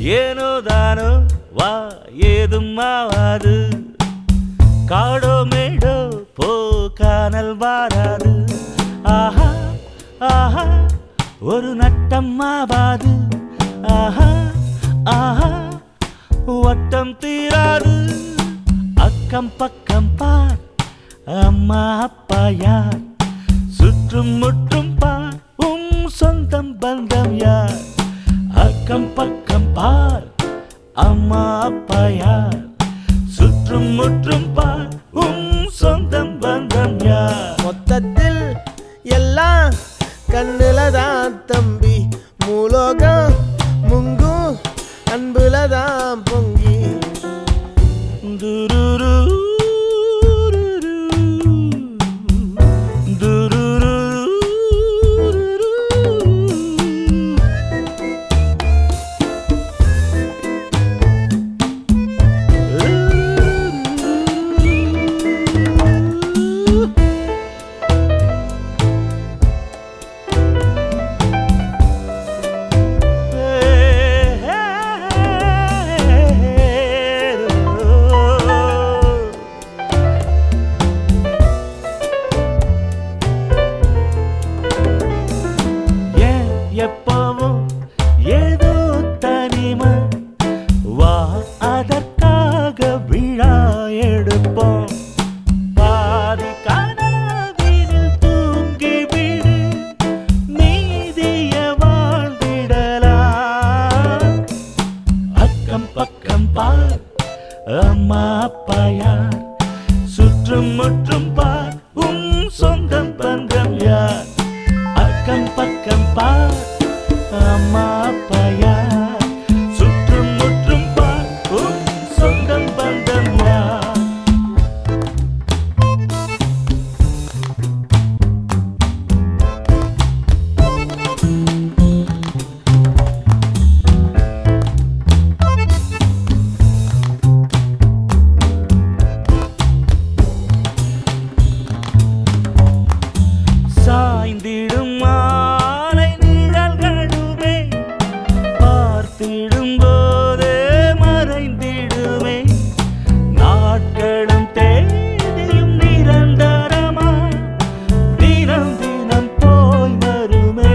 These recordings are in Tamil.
ஏனோ தானோ வா ஏதும் ஆவாது காடோ மேடோ போ காணல் வாராது ஆஹா ஆஹா ஒரு நட்டம் ஆவாது ஆஹா ஆஹா வட்டம் தீராது அக்கம் பக்கம் பார் அம்மா அப்பா யார் சுற்றும் முற்றும் பார் உம் சொந்தம் பந்தம் யார் அக்கம் பக்கம் பார் அம்மா அப்பா யார் சுற்றும் முற்றும் பார் உம் சொந்தம் பந்தம் யார் மொத்தத்தில் எல்லாம் கண்ணுல தான் தம்பி மூலோகம் முங்கும் அன்புல தான் பொங்கி துருரு துருரு ஏன் எப்பவும் ஏதோ தனிமை வா அதற்காக விழா எடுப்போம் பாதி கனவினில் தூங்கி விடு நீதிய வாழ்ந்திடலாம் அக்கம் பக்கம் பார் அம்மா அப்பா யார் சுற்றும் முற்றும் பார் உம் சொந்தம் பந்தம் யார் அக்கம் பக்கம் பார் அம்மா அப்பா யார் சுற்றும் முற்றும் பார் உம் சொந்தம் பந்தம் யார் சாய்ந்திடும் மாலை நிழல்களுமே பார்த்திடும் போதே மறைந்திடுமே நாட்களும் தேதியும் நிரந்தரமா தினம் தினம் போய் வருமே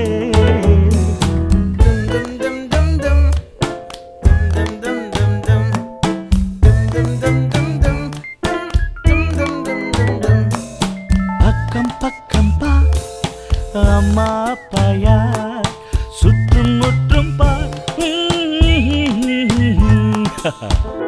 டும் டும் டும் டும் டும் டும் டும் டும் டும் டும் டும் டும் டும் டும் டும் டும் டும் அக்கம் பக்கம் பா அம்மா அப்பா யார் சுற்றும் முற்றும் பா